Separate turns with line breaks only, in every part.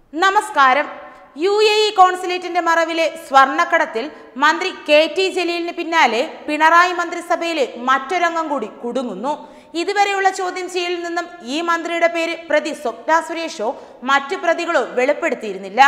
നമസ്കാരം U A E കോൺസുലേറ്റിന്റെ മറവിലെ സ്വർണ്ണക്കടത്തിൽ മന്ത്രി കെ ടി ജലീലിന് പിന്നാലെ പിണറായി മന്ത്രിസഭയിലെ മറ്റൊരംഗം കൂടി കുടുങ്ങുന്നു ഇതുവരെയുള്ള ചോദ്യം ചെയ്യലിൽ നിന്നും ഈ മന്ത്രിയുടെ പേര് പ്രതി സ്വപ്ന സുരേഷോ മറ്റു പ്രതികളോ വെളിപ്പെടുത്തിയിരുന്നില്ല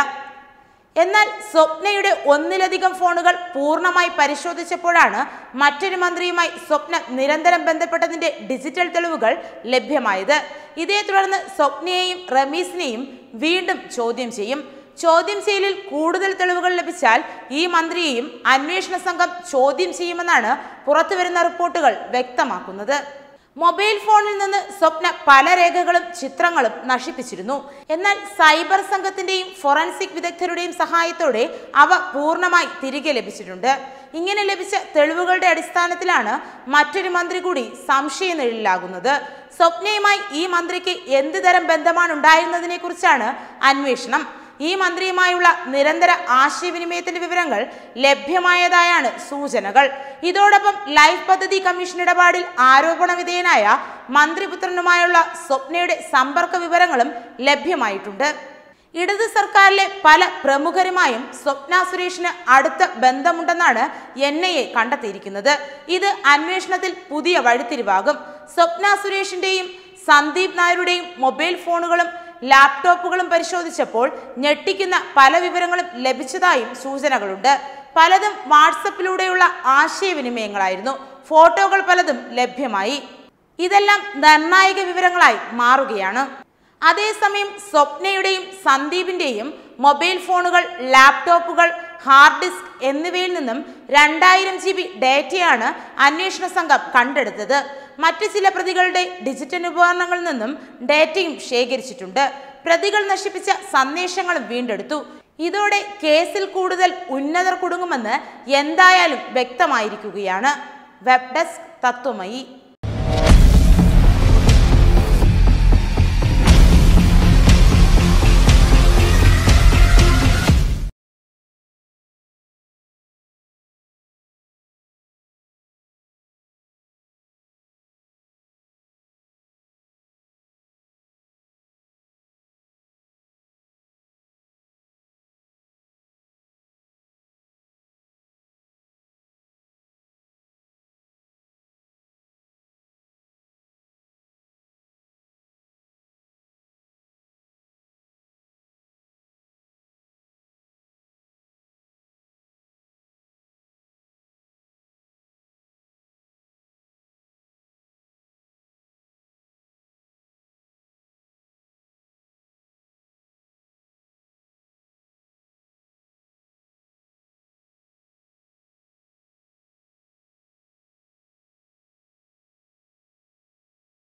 എന്നാൽ സ്വപ്നയുടെ ഒന്നിലധികം ഫോണുകൾ പൂർണ്ണമായി പരിശോധിച്ചപ്പോഴാണ് മറ്റൊരു മന്ത്രിയുമായി സ്വപ്ന നിരന്തരം ബന്ധപ്പെട്ടതിന്റെ ഡിജിറ്റൽ തെളിവുകൾ ലഭ്യമായത് ഇതേ തുടർന്ന് സ്വപ്നയെയും റമീസിനെയും വീണ്ടും ചോദ്യം ചെയ്യും ചോദ്യം ചെയ്യലിൽ കൂടുതൽ തെളിവുകൾ ലഭിച്ചാൽ ഈ മന്ത്രിയെയും അന്വേഷണ സംഘം ചോദ്യം ചെയ്യുമെന്നാണ് പുറത്തുവരുന്ന റിപ്പോർട്ടുകൾ വ്യക്തമാക്കുന്നത് മൊബൈൽ ഫോണിൽ നിന്ന് സ്വപ്ന പല രേഖകളും ചിത്രങ്ങളും നശിപ്പിച്ചിരുന്നു എന്നാൽ സൈബർ സംഘത്തിന്റെയും ഫോറൻസിക് വിദഗ്ധരുടെയും സഹായത്തോടെ അവ പൂർണ്ണമായി തിരികെ ലഭിച്ചിട്ടുണ്ട് ഇങ്ങനെ ലഭിച്ച തെളിവുകളുടെ അടിസ്ഥാനത്തിലാണ് മറ്റൊരു മന്ത്രി കൂടി സംശയനിഴലിലാകുന്നത് സ്വപ്നയുമായി ഈ മന്ത്രിക്ക് എന്ത് തരം ബന്ധമാണ് ഉണ്ടായിരുന്നതിനെ കുറിച്ചാണ് അന്വേഷണം ഈ മന്ത്രിയുമായുള്ള നിരന്തര ആശയവിനിമയത്തിന്റെ വിവരങ്ങൾ ലഭ്യമായതായാണ് സൂചനകൾ ഇതോടൊപ്പം ലൈഫ് പദ്ധതി കമ്മീഷൻ ഇടപാടിൽ ആരോപണ വിധേയനായ മന്ത്രിപുത്രനുമായുള്ള സ്വപ്നയുടെ സമ്പർക്ക വിവരങ്ങളും ലഭ്യമായിട്ടുണ്ട് ഇടത് സർക്കാരിലെ പല പ്രമുഖരുമായും സ്വപ്ന സുരേഷിന് അടുത്ത ബന്ധമുണ്ടെന്നാണ് എൻ ഐ എ കണ്ടെത്തിയിരിക്കുന്നത് ഇത് അന്വേഷണത്തിൽ പുതിയ വഴിത്തിരിവാകും സ്വപ്ന സുരേഷിന്റെയും സന്ദീപ് നായരുടെയും മൊബൈൽ ഫോണുകളും ലാപ്ടോപ്പുകളും പരിശോധിച്ചപ്പോൾ ഞെട്ടിക്കുന്ന പല വിവരങ്ങളും ലഭിച്ചതായും സൂചനകളുണ്ട് പലതും വാട്സപ്പിലൂടെയുള്ള ആശയവിനിമയങ്ങളായിരുന്നു ഫോട്ടോകൾ പലതും ലഭ്യമായി ഇതെല്ലാം നിർണായക വിവരങ്ങളായി മാറുകയാണ് അതേസമയം സ്വപ്നയുടെയും സന്ദീപിന്റെയും മൊബൈൽ ഫോണുകൾ ലാപ്ടോപ്പുകൾ ഹാർഡ് ഡിസ്ക് എന്നിവയിൽ നിന്നും രണ്ടായിരം ജി ബി ഡേറ്റയാണ് അന്വേഷണ സംഘം കണ്ടെടുത്തത് മറ്റ് ചില പ്രതികളുടെ ഡിജിറ്റൽ ഉപകരണങ്ങളിൽ നിന്നും ഡേറ്റയും ശേഖരിച്ചിട്ടുണ്ട് പ്രതികൾ നശിപ്പിച്ച സന്ദേശങ്ങളും വീണ്ടെടുത്തു ഇതോടെ കേസിൽ കൂടുതൽ ഉന്നതർ കുടുങ്ങുമെന്ന് എന്തായാലും വ്യക്തമായിരിക്കുകയാണ് വെബ് ഡെസ്ക് തത്വമയി